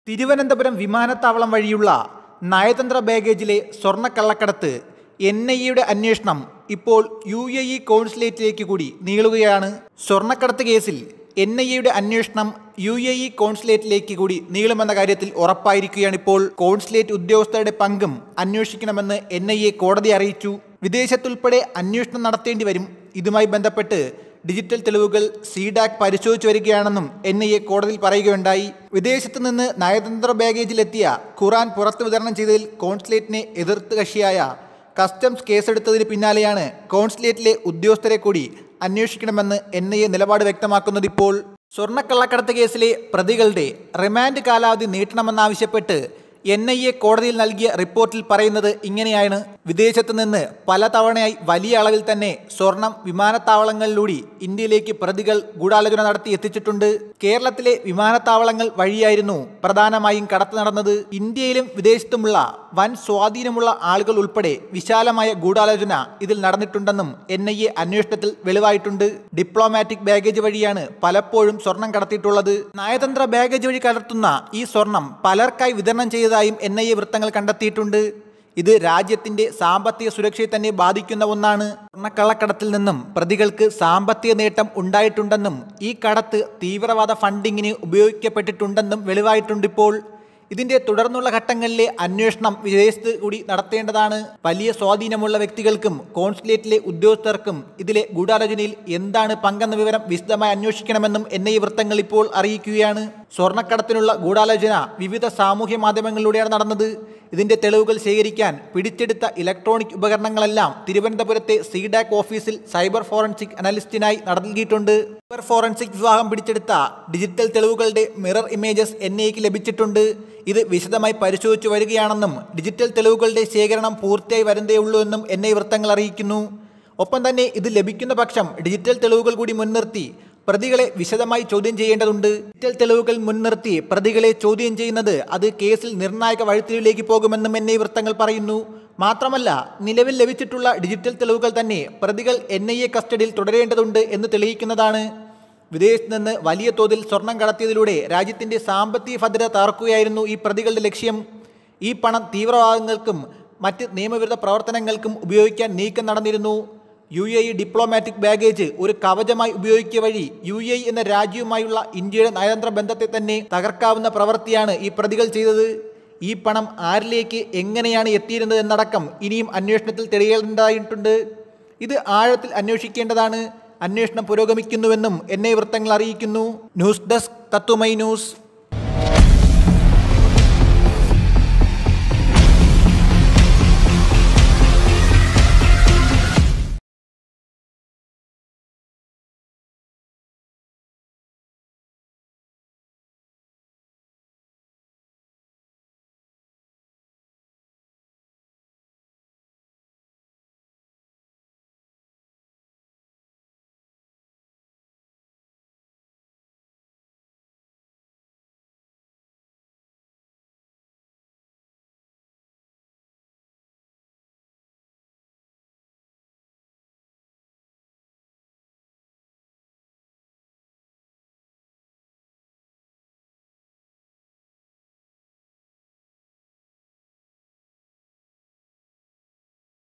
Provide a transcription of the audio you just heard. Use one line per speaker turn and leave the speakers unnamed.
തിരുവനന്തപുരം വിമാനത്താവളം വഴിയുള്ള നയതന്ത്ര ബാഗേജിലെ സ്വർണ്ണക്കള്ളക്കടത്ത് എൻ ഐ എയുടെ അന്വേഷണം ഇപ്പോൾ യു എ ഇ കോൺസുലേറ്റിലേക്ക് കൂടി നീളുകയാണ് സ്വർണ്ണക്കടത്ത് കേസിൽ എൻ ഐ എയുടെ അന്വേഷണം യു എ ഇ കോൺസുലേറ്റിലേക്ക് കൂടി നീളുമെന്ന കാര്യത്തിൽ ഉറപ്പായിരിക്കുകയാണ് ഇപ്പോൾ കോൺസുലേറ്റ് ഉദ്യോഗസ്ഥരുടെ പങ്കും അന്വേഷിക്കണമെന്ന് എൻ ഐ എ കോടതി അറിയിച്ചു വിദേശത്തുൾപ്പെടെ അന്വേഷണം നടത്തേണ്ടി വരും ഇതുമായി ബന്ധപ്പെട്ട് ഡിജിറ്റൽ തെളിവുകൾ സീഡാക് പരിശോധിച്ചു വരികയാണെന്നും എൻ ഐ എ കോടതിയിൽ പറയുകയുണ്ടായി വിദേശത്ത് നിന്ന് നയതന്ത്ര ബാഗേജിലെത്തിയ ഖുറാൻ പുറത്തു വിതരണം ചെയ്തതിൽ കോൺസുലേറ്റിനെ എതിർത്ത് കക്ഷിയായ കസ്റ്റംസ് കേസെടുത്തതിന് പിന്നാലെയാണ് കോൺസുലേറ്റിലെ ഉദ്യോഗസ്ഥരെ കൂടി അന്വേഷിക്കണമെന്ന് എൻ ഐ എ നിലപാട് വ്യക്തമാക്കുന്നത് ഇപ്പോൾ സ്വർണ്ണക്കള്ളക്കടത്ത് കേസിലെ പ്രതികളുടെ റിമാൻഡ് കാലാവധി നീട്ടണമെന്നാവശ്യപ്പെട്ട് എൻ ഐ എ കോടതിയിൽ നൽകിയ റിപ്പോർട്ടിൽ പറയുന്നത് ഇങ്ങനെയാണ് വിദേശത്ത് നിന്ന് പലതവണയായി വലിയ അളവിൽ തന്നെ സ്വർണം വിമാനത്താവളങ്ങളിലൂടെ ഇന്ത്യയിലേക്ക് പ്രതികൾ ഗൂഢാലോചന നടത്തി എത്തിച്ചിട്ടുണ്ട് കേരളത്തിലെ വിമാനത്താവളങ്ങൾ വഴിയായിരുന്നു പ്രധാനമായും കടത്ത് നടന്നത് ഇന്ത്യയിലും വിദേശത്തുമുള്ള വൻ സ്വാധീനമുള്ള ആളുകൾ ഉൾപ്പെടെ വിശാലമായ ഗൂഢാലോചന ഇതിൽ നടന്നിട്ടുണ്ടെന്നും എൻ ഐ എ അന്വേഷണത്തിൽ വെളിവായിട്ടുണ്ട് ഡിപ്ലോമാറ്റിക് ബാഗേജ് വഴിയാണ് പലപ്പോഴും സ്വർണം കടത്തിയിട്ടുള്ളത് നയതന്ത്ര ബാഗേജ് വഴി കടത്തുന്ന ഈ സ്വർണം പലർക്കായി വിതരണം ചെയ്തതായും എൻ ഐ എ വൃത്തങ്ങൾ കണ്ടെത്തിയിട്ടുണ്ട് ഇത് രാജ്യത്തിന്റെ സാമ്പത്തിക സുരക്ഷയെ തന്നെ ബാധിക്കുന്ന ഒന്നാണ് സ്വർണ്ണക്കള്ളക്കടത്തിൽ നിന്നും പ്രതികൾക്ക് സാമ്പത്തിക നേട്ടം ഉണ്ടായിട്ടുണ്ടെന്നും ഈ കടത്ത് തീവ്രവാദ ഫണ്ടിങ്ങിന് ഉപയോഗിക്കപ്പെട്ടിട്ടുണ്ടെന്നും വെളിവായിട്ടുണ്ട് ഇപ്പോൾ ഇതിന്റെ തുടർന്നുള്ള ഘട്ടങ്ങളിലെ അന്വേഷണം വിദേശത്ത് കൂടി നടത്തേണ്ടതാണ് വലിയ സ്വാധീനമുള്ള വ്യക്തികൾക്കും കോൺസുലേറ്റിലെ ഉദ്യോഗസ്ഥർക്കും ഇതിലെ ഗൂഢാലോചനയിൽ എന്താണ് പങ്കെന്ന വിവരം വിശദമായി അന്വേഷിക്കണമെന്നും എൻ ഐ വൃത്തങ്ങൾ ഇപ്പോൾ അറിയിക്കുകയാണ് സ്വർണ്ണക്കടത്തിനുള്ള ഗൂഢാലോചന വിവിധ സാമൂഹ്യ മാധ്യമങ്ങളിലൂടെയാണ് നടന്നത് ഇതിന്റെ തെളിവുകൾ ശേഖരിക്കാൻ പിടിച്ചെടുത്ത ഇലക്ട്രോണിക് ഉപകരണങ്ങളെല്ലാം തിരുവനന്തപുരത്തെ സീഡാക് ഓഫീസിൽ സൈബർ ഫോറൻസിക് അനലിസ്റ്റിനായി നൽകിയിട്ടുണ്ട് സൈബർ ഫോറൻസിക് വിഭാഗം പിടിച്ചെടുത്ത ഡിജിറ്റൽ തെളിവുകളുടെ മിറർ ഇമേജസ് എൻ ഐക്ക് ലഭിച്ചിട്ടുണ്ട് ഇത് വിശദമായി പരിശോധിച്ചു വരികയാണെന്നും ഡിജിറ്റൽ തെളിവുകളുടെ ശേഖരണം പൂർത്തിയായി വരുന്നതേയുള്ളൂ എന്നും എൻ ഐ വൃത്തങ്ങൾ അറിയിക്കുന്നു ഒപ്പം തന്നെ ഇത് ലഭിക്കുന്ന പക്ഷം ഡിജിറ്റൽ തെളിവുകൾ കൂടി മുൻനിർത്തി പ്രതികളെ വിശദമായി ചോദ്യം ചെയ്യേണ്ടതുണ്ട് ഡിജിറ്റൽ തെളിവുകൾ മുൻനിർത്തി പ്രതികളെ ചോദ്യം ചെയ്യുന്നത് അത് കേസിൽ നിർണായക വഴിത്തിരിവിലേക്ക് പോകുമെന്നും എൻ ഐ വൃത്തങ്ങൾ പറയുന്നു മാത്രമല്ല നിലവിൽ ലഭിച്ചിട്ടുള്ള ഡിജിറ്റൽ തെളിവുകൾ തന്നെ പ്രതികൾ എൻ ഐ എ കസ്റ്റഡിയിൽ തുടരേണ്ടതുണ്ട് എന്ന് തെളിയിക്കുന്നതാണ് വിദേശത്ത് നിന്ന് വലിയ തോതിൽ സ്വർണം കടത്തിയതിലൂടെ രാജ്യത്തിന്റെ സാമ്പത്തിക ഭദ്രത തകർക്കുകയായിരുന്നു ഈ പ്രതികളുടെ ലക്ഷ്യം ഈ പണം തീവ്രവാദങ്ങൾക്കും മറ്റ് നിയമവിരുദ്ധ പ്രവർത്തനങ്ങൾക്കും ഉപയോഗിക്കാൻ നീക്കം നടന്നിരുന്നു U A E diplomatic baggage ഒരു കവചമായി ഉപയോഗിക്കുക വഴി യു എ ഇ എന്ന രാജ്യവുമായുള്ള ഇന്ത്യയുടെ നയതന്ത്ര ബന്ധത്തെ തന്നെ തകർക്കാവുന്ന പ്രവൃത്തിയാണ് ഈ പ്രതികൾ ചെയ്തത് ഈ പണം ആരിലേക്ക് എങ്ങനെയാണ് എത്തിയിരുന്നത് എന്നടക്കം ഇനിയും അന്വേഷണത്തിൽ തെളിയേണ്ടതായിട്ടുണ്ട് ഇത് ആഴത്തിൽ അന്വേഷിക്കേണ്ടതാണ് അന്വേഷണം പുരോഗമിക്കുന്നുവെന്നും എന്നെ വൃത്തങ്ങൾ അറിയിക്കുന്നു ന്യൂസ് ഡെസ്ക് തത്വമൈ ന്യൂസ്